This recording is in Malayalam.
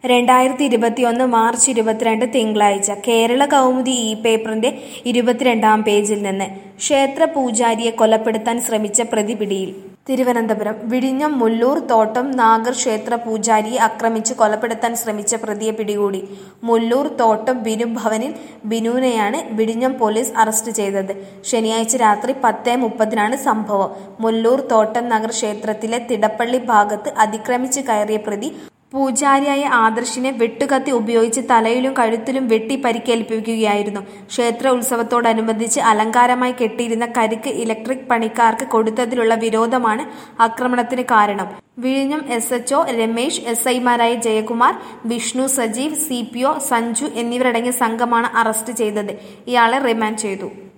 രണ്ടായിരത്തി ഇരുപത്തിയൊന്ന് മാർച്ച് ഇരുപത്തിരണ്ട് തിങ്കളാഴ്ച കേരള കൗമുദി ഇ പേപ്പറിന്റെ ഇരുപത്തിരണ്ടാം പേജിൽ നിന്ന് ക്ഷേത്ര പൂജാരിയെ കൊലപ്പെടുത്താൻ ശ്രമിച്ച പ്രതി പിടിയിൽ തിരുവനന്തപുരം വിഴിഞ്ഞം മുല്ലൂർ തോട്ടം നാഗർ ക്ഷേത്ര പൂജാരിയെ ആക്രമിച്ച് കൊലപ്പെടുത്താൻ ശ്രമിച്ച പ്രതിയെ പിടികൂടി മുല്ലൂർ തോട്ടം ബിനു ഭവനിൽ ബിനുവിനെയാണ് വിഴിഞ്ഞം പോലീസ് അറസ്റ്റ് ചെയ്തത് ശനിയാഴ്ച രാത്രി പത്ത് മുപ്പതിനാണ് സംഭവം മുല്ലൂർ തോട്ടം നഗർ ക്ഷേത്രത്തിലെ തിടപ്പള്ളി ഭാഗത്ത് അതിക്രമിച്ച് കയറിയ പ്രതി പൂജാരിയായ ആദർശിനെ വെട്ടുകത്തി ഉപയോഗിച്ച് തലയിലും കഴുത്തിലും വെട്ടി പരിക്കേൽപ്പിക്കുകയായിരുന്നു ക്ഷേത്ര ഉത്സവത്തോടനുബന്ധിച്ച് അലങ്കാരമായി കെട്ടിയിരുന്ന കരിക്ക് ഇലക്ട്രിക് പണിക്കാർക്ക് കൊടുത്തതിലുള്ള വിരോധമാണ് ആക്രമണത്തിന് കാരണം വിഴിഞ്ഞം എസ് എച്ച്ഒ രമേശ് എസ് ഐമാരായ Jayakumar Vishnu Sajeev C P O Sanju എന്നിവരടങ്ങിയ സംഘമാണ് അറസ്റ്റ് ചെയ്തത് ഇയാളെ റിമാൻഡ് ചെയ്തു